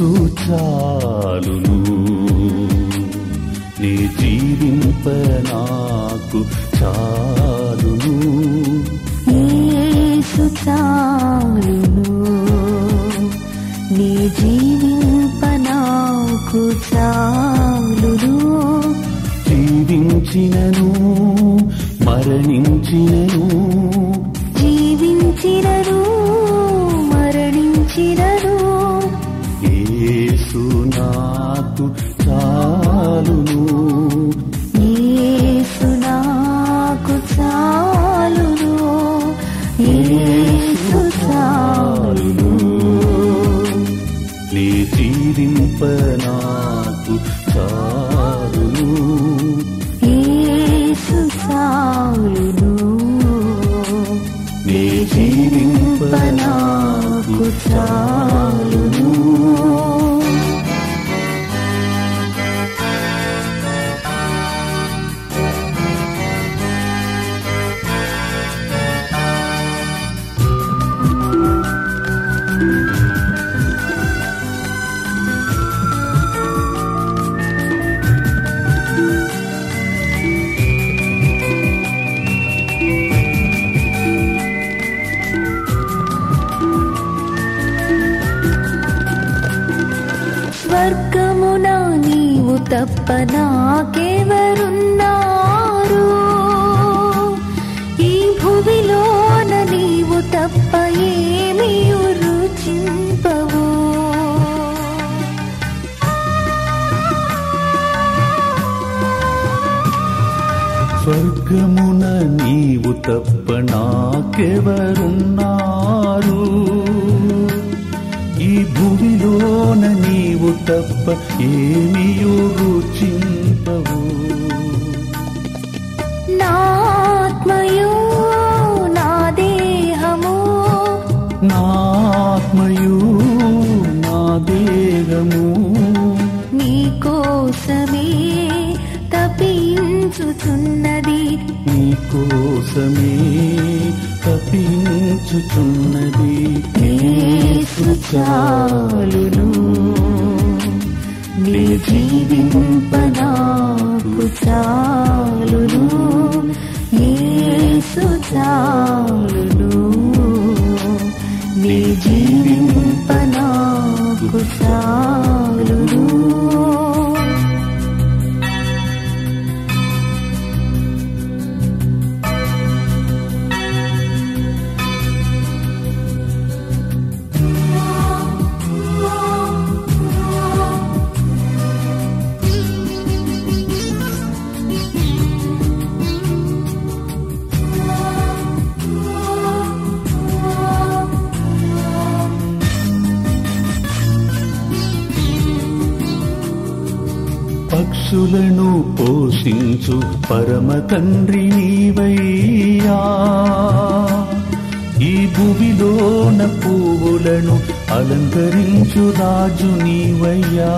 యేసు చాలును నీ జీవింప నాకు చాలును యేసు చాలును నీ జీవింప నాకు చాలును జీవించినను మరణించినను జీవించినను మరణించినను యేసు నాకు చాలును యేసు నాకు చాలును యేసు చాలును నీ జీవింప నాకు చాలును యేసు చాలును నీ జీవింప నాకు చాలును స్వర్గమున నీవు తప్ప నాకెవరున్నారు ఈ భువిలోన నీవు తప్ప ఏమీ రుచింపవు స్వర్గమున నీవు తప్ప నాకెవరున్నారు ఈ భూమిలోన నీవు తప్ప ఏమియో రుచింపవు నా ఆత్మయు నా దేహము నా ఆత్మయు నా దేహము నీ కోసమే తపించుచున్నది నీ కోసమే తపించుచున్నది యేసు చాలును నీ జీవింప నాకు చాలును యేసు చాలును నీ జీవింప నాకు చాలును పక్షులను పోషించు పరమ తండ్రి నీవయ్యా ఈ భువిలోన పువ్వులను అలంకరించు రాజు నీవయ్యా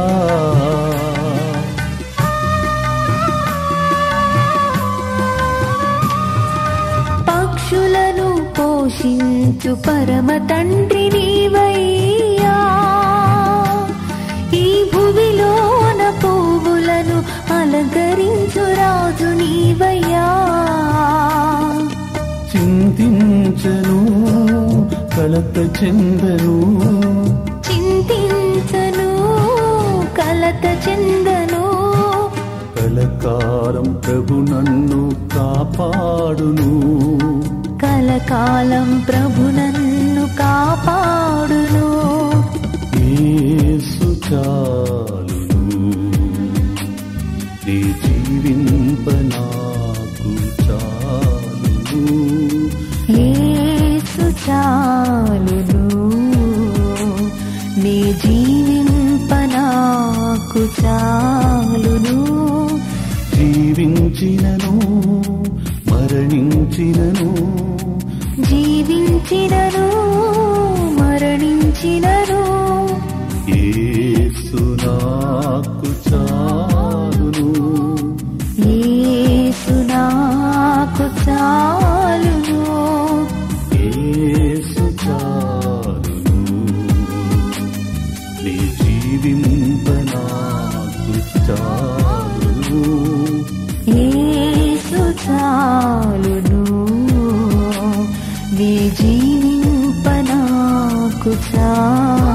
పక్షులను పోషించు పరమ తండ్రి నీవయ్యా ఈ భువిలోన పువ్వులను అలంకరించు రాజు నీవయ్యా చింతించను కలత చెందను చింతించను కలత చెందను కలకాలం ప్రభు నన్ను కాపాడును కలకాలం ప్రభు నన్ను కాపాడును యేసు చాలును నీ జీవింప నాకు చాలును యేసు చాలును నీ జీవింప నాకు చాలును జీవించినను మరణించినను జీవించినను మరణించినను యేసు నాకు చాలును యేసు నాకు చాలును యేసు చాలును నీ జీవింప చాలును నీ జీవింప నాకు చాలును